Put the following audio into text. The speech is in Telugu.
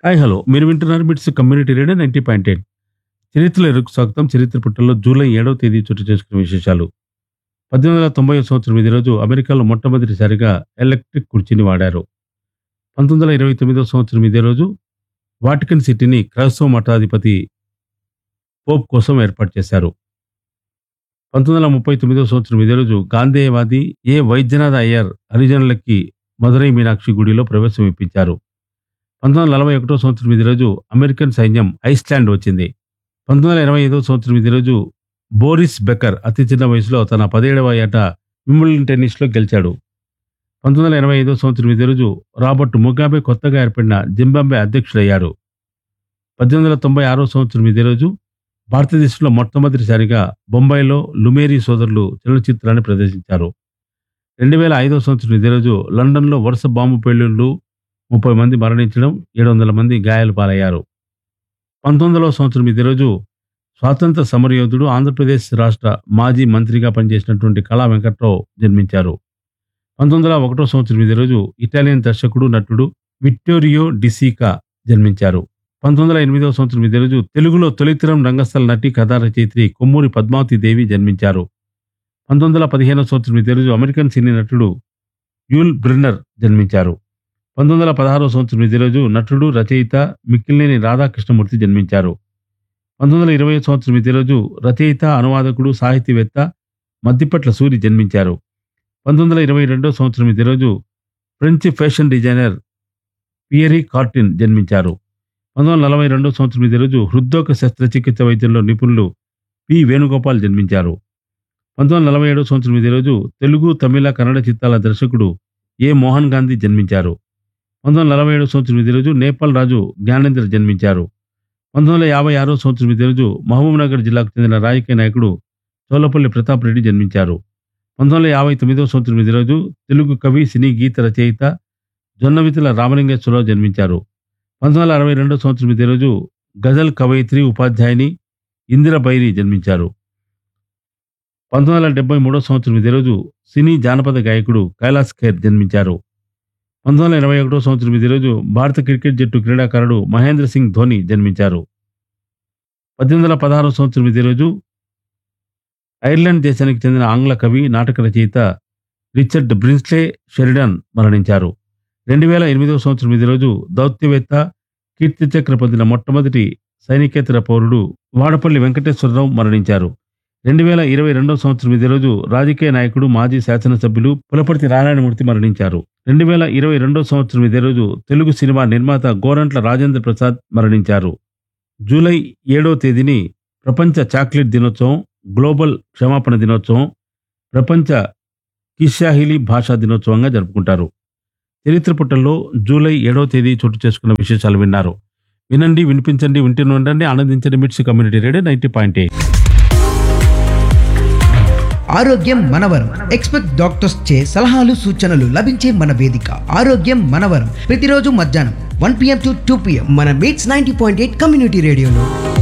హాయ్ హలో మీరు వింటున్నారు MITS community radio ninety point eight చరిత్రలో ఎరుకు స్వాగతం చరిత్ర పుట్టల్లో జూలై ఏడవ తేదీ చోటు చేసుకున్న విశేషాలు పద్దెనిమిది వందల తొంభై సంవత్సరం ఇదే రోజు అమెరికాలో మొట్టమొదటిసారిగా ఎలక్ట్రిక్ కుర్చీని వాడారు పంతొమ్మిది వందల ఇరవై తొమ్మిదవ సంవత్సరం ఇదే రోజు వాటికన్ సిటీని క్రైస్తవ మఠాధిపతి పోప్ కోసం ఏర్పాటు చేశారు పంతొమ్మిది వందల ముప్పై తొమ్మిదవ సంవత్సరం ఇదే రోజు గాంధేయవాది ఏ వైద్యనాథ్ అయ్యర్ హరిజనులకి మదురై మీనాక్షి గుడిలో ప్రవేశం ఇప్పించారు పంతొమ్మిది వందల నలభై ఒకటో సంవత్సరం ఇదే రోజు అమెరికన్ సైన్యం ఐస్లాండ్ వచ్చింది పంతొమ్మిది వందల ఇరవై ఐదో సంవత్సరం ఇదే రోజు బోరిస్ బెకర్ అతి చిన్న వయసులో తన పదిహేడవ ఏట వింబుల్డన్ టెన్నిస్లో గెలిచాడు పంతొమ్మిది వందల ఎనభై ఐదో సంవత్సరం ఇదే రోజు రాబర్ట్ ముగాబే కొత్తగా ఏర్పడిన జింబాబే అధ్యక్షుడయ్యారు పద్దెనిమిది వందల తొంభై ఆరో సంవత్సరం ఇదే రోజు భారతదేశంలో మొట్టమొదటిసారిగా బొంబాయిలో లుమేరీ సోదరులు చలనచిత్రాన్ని ప్రదర్శించారు రెండు వేల ఐదో సంవత్సరం ఇదే రోజు లండన్లో వరుస బాంబు పేలుళ్లు ముప్పై మంది మరణించడం ఏడు వందల మంది గాయాలు పాలయ్యారు పంతొమ్మిదవ సంవత్సరం ఇదే రోజు స్వాతంత్ర సమరయోధుడు ఆంధ్రప్రదేశ్ రాష్ట్ర మాజీ మంత్రిగా పనిచేసినటువంటి కళా వెంకట్రావు జన్మించారు పంతొమ్మిది వందల ఒకటో సంవత్సరం ఇదే రోజు ఇటాలియన్ దర్శకుడు నటుడు విక్టోరియో డిసీకా జన్మించారు పంతొమ్మిది వందల ఎనిమిదవ సంవత్సరం ఇదే రోజు తెలుగులో తొలితరం రంగస్థల నటి కథా రచయిత్రి కొమ్మూరి పద్మావతి దేవి జన్మించారు పంతొమ్మిది వందల పదిహేనవ సంవత్సరం ఇదే రోజు అమెరికన్ సినీ నటుడు యూల్ బ్రిన్నర్ జన్మించారు పంతొమ్మిది వందల పదహారవ సంవత్సరం ఇదే రోజు నటుడు రచయిత మిక్కిలినేని రాధాకృష్ణమూర్తి జన్మించారు పంతొమ్మిది వందల ఇరవై సంవత్సరం ఇదే రోజు రచయిత అనువాదకుడు సాహితీవేత్త మద్దిపట్ల సూరి జన్మించారు పంతొమ్మిది వందల ఇరవై రెండవ సంవత్సరం ఇదే రోజు French fashion designer Pierre Cardin జన్మించారు పంతొమ్మిది వందల నలభై రెండవ సంవత్సరం ఇదే రోజు హృద్రోగ శస్త్రచికిత్స వైద్యంలో నిపుణులు పి వేణుగోపాల్ జన్మించారు పంతొమ్మిది వందల నలభై ఏడవ సంవత్సరం ఇదే రోజు తెలుగు తమిళ కన్నడ చిత్రాల దర్శకుడు ఏ మోహన్ గాంధీ జన్మించారు పంతొమ్మిది వందల నలభై ఏడవ సంవత్సరం ఇదే రోజు నేపాల్ రాజు జ్ఞానేంద్ర జన్మించారు పంతొమ్మిది వందల యాభై ఆరో సంవత్సరం ఇదే రోజు మహబూబ్నగర్ జిల్లాకు చెందిన రాజకీయ నాయకుడు చోలపల్లి ప్రతాప్ రెడ్డి జన్మించారు పంతొమ్మిది వందల యాభై తొమ్మిదవ సంవత్సరం ఇదే రోజు తెలుగు కవి సినీ గీత రచయిత జొన్నవితుల రామలింగేశ్వరరావు జన్మించారు పంతొమ్మిది వందల అరవై రెండవ సంవత్సరం ఇదే రోజు గజల్ కవయిత్రి ఉపాధ్యాయుని ఇందిర బైరి జన్మించారు పంతొమ్మిది వందల డెబ్బై మూడవ సంవత్సరం ఇదే రోజు సినీ జానపద గాయకుడు కైలాస్ ఖైర్ జన్మించారు పంతొమ్మిది వందల ఎనభై ఒకటో సంవత్సరం ఇదే రోజు భారత క్రికెట్ జట్టు క్రీడాకారుడు మహేంద్ర సింగ్ ధోని జన్మించారు పద్దెనిమిది వందల పదహారవ సంవత్సరం ఇదే రోజు ఐర్లాండ్ దేశానికి చెందిన ఆంగ్ల కవి నాటక రచయిత రిచర్డ్ బ్రిన్స్లే షెరిడన్ మరణించారు రెండు వేల ఎనిమిదవ సంవత్సరం ఇదే రోజు దౌత్యవేత్త కీర్తి చక్ర పొందిన మొట్టమొదటి సైనికేతర పౌరుడు వాడపల్లి వెంకటేశ్వరరావు మరణించారు రెండు వేల ఇరవై రెండవ సంవత్సరం ఇదే రోజు రాజకీయ నాయకుడు మాజీ శాసనసభ్యులు పులపర్తి నారాయణమూర్తి మరణించారు రెండు వేల ఇరవై రెండవ సంవత్సరం ఇదే రోజు తెలుగు సినిమా నిర్మాత గోరంట్ల రాజేంద్ర ప్రసాద్ మరణించారు జూలై ఏడవ తేదీని ప్రపంచ చాక్లెట్ దినోత్సవం గ్లోబల్ క్షమాపణ దినోత్సవం ప్రపంచ కిషాహిలీ భాషా దినోత్సవంగా జరుపుకుంటారు చరిత్ర పుటల్లో జూలై ఏడవ తేదీ చోటు చేసుకున్న విశేషాలు విన్నారు వినండి వినిపించండి వింటూనే ఉండండి ఆనందించండి MITS community radio ninety point eight ఆరోగ్యం మనవరం ఎక్స్పెక్ట్ డాక్టర్స్ చే సలహాలు సూచనలు లభించే మన వేదిక ఆరోగ్యం మనవరం ప్రతిరోజు మధ్యాహ్నం one PM to two PM మన MITS ninety point eight community రేడియోలో